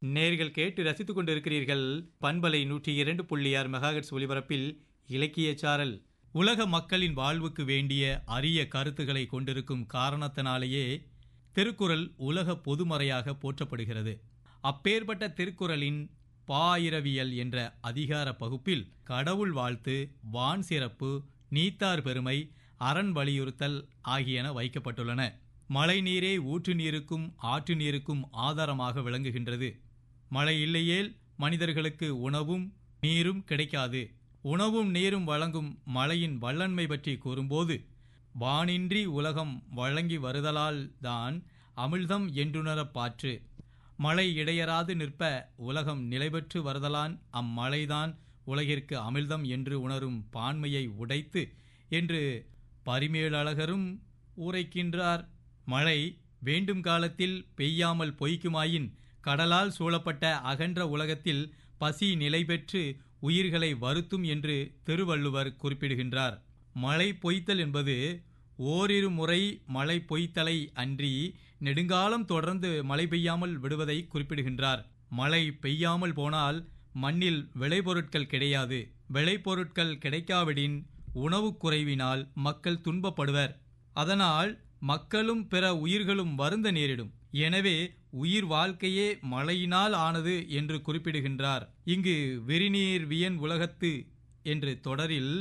நேர்கள் கேட்டு ரசித்துக் கொண்டிருக்கிறீர்கள் பண்பலை நூற்றி இரண்டு புள்ளி ஆறு மெகாஹெட்ஸ் ஒலிபரப்பில் இலக்கிய சாரல் உலக மக்களின் வாழ்வுக்கு வேண்டிய அரிய கருத்துக்களை கொண்டிருக்கும் காரணத்தினாலேயே திருக்குறள் உலக பொதுமறையாக போற்றப்படுகிறது அப்பேற்பட்ட திருக்குறளின் பாயிரவியல் என்ற அதிகார பகுப்பில் கடவுள் வாழ்த்து வான் சிறப்பு நீத்தார் பெருமை அரண் வலியுறுத்தல் ஆகியன வைக்கப்பட்டுள்ளன மழை நீரே ஊற்று நீருக்கும் ஆற்று நீருக்கும் ஆதாரமாக விளங்குகின்றது மழை இல்லையேல் மனிதர்களுக்கு உணவும் நீரும் கிடைக்காது உணவும் நீரும் வழங்கும் மழையின் வல்லன்மை பற்றி கூறும்போது வானின்றி உலகம் வழங்கி வருதலால் தான் அமிழ்தம் என்றுணரப் பாற்று மழை இடையராது நிற்ப உலகம் நிலைபெற்று வருதலான் அம்மழைதான் உலகிற்கு அமிழ்தம் என்று உணரும் பான்மையை உடைத்து என்று பரிமேலழகரும் உரைக்கின்றார் மழை வேண்டும் காலத்தில் பெய்யாமல் பொய்க்குமாயின் கடலால் சூழப்பட்ட அகன்ற உலகத்தில் பசி நிலை பெற்று உயிர்களை வருத்தும் என்று திருவள்ளுவர் குறிப்பிடுகின்றார் மழை பொய்த்தல் என்பது ஓரிரு முறை மழை பொய்த்தலை அன்றி நெடுங்காலம் தொடர்ந்து மழை பெய்யாமல் விடுவதை குறிப்பிடுகின்றார் மழை பெய்யாமல் போனால் மண்ணில் விளைபொருட்கள் கிடையாது விளைபொருட்கள் கிடைக்காவிடின் உணவுக் குறைவினால் மக்கள் துன்பப்படுவர் அதனால் மக்களும் பிற உயிர்களும் வருந்த நேரிடும் எனவே உயிர் வாழ்க்கையே மழையினால் ஆனது என்று குறிப்பிடுகின்றார் இங்கு விரிநீர் வியன் உலகத்து என்று தொடரில்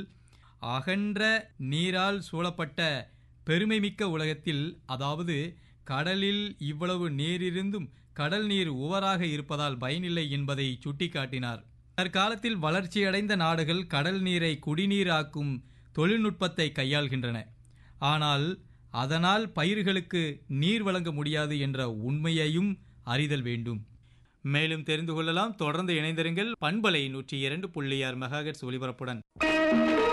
அகன்ற நீரால் சூழப்பட்ட பெருமைமிக்க உலகத்தில் அதாவது கடலில் இவ்வளவு நீரிருந்தும் கடல் நீர் உவராக இருப்பதால் பயனில்லை என்பதை சுட்டிக்காட்டினார் தற்காலத்தில் வளர்ச்சியடைந்த நாடுகள் கடல் நீரை குடிநீராக்கும் தொழில்நுட்பத்தை கையாள்கின்றன ஆனால் அதனால் பயிர்களுக்கு நீர் வழங்க முடியாது என்ற உண்மையையும் அறிதல் வேண்டும் மேலும் தெரிந்து கொள்ளலாம் தொடர்ந்து இணைந்திருங்கள் பண்பலை நூற்றி இரண்டு புள்ளி ஆறு மெகாஹெட்ஸ் ஒலிபரப்புடன்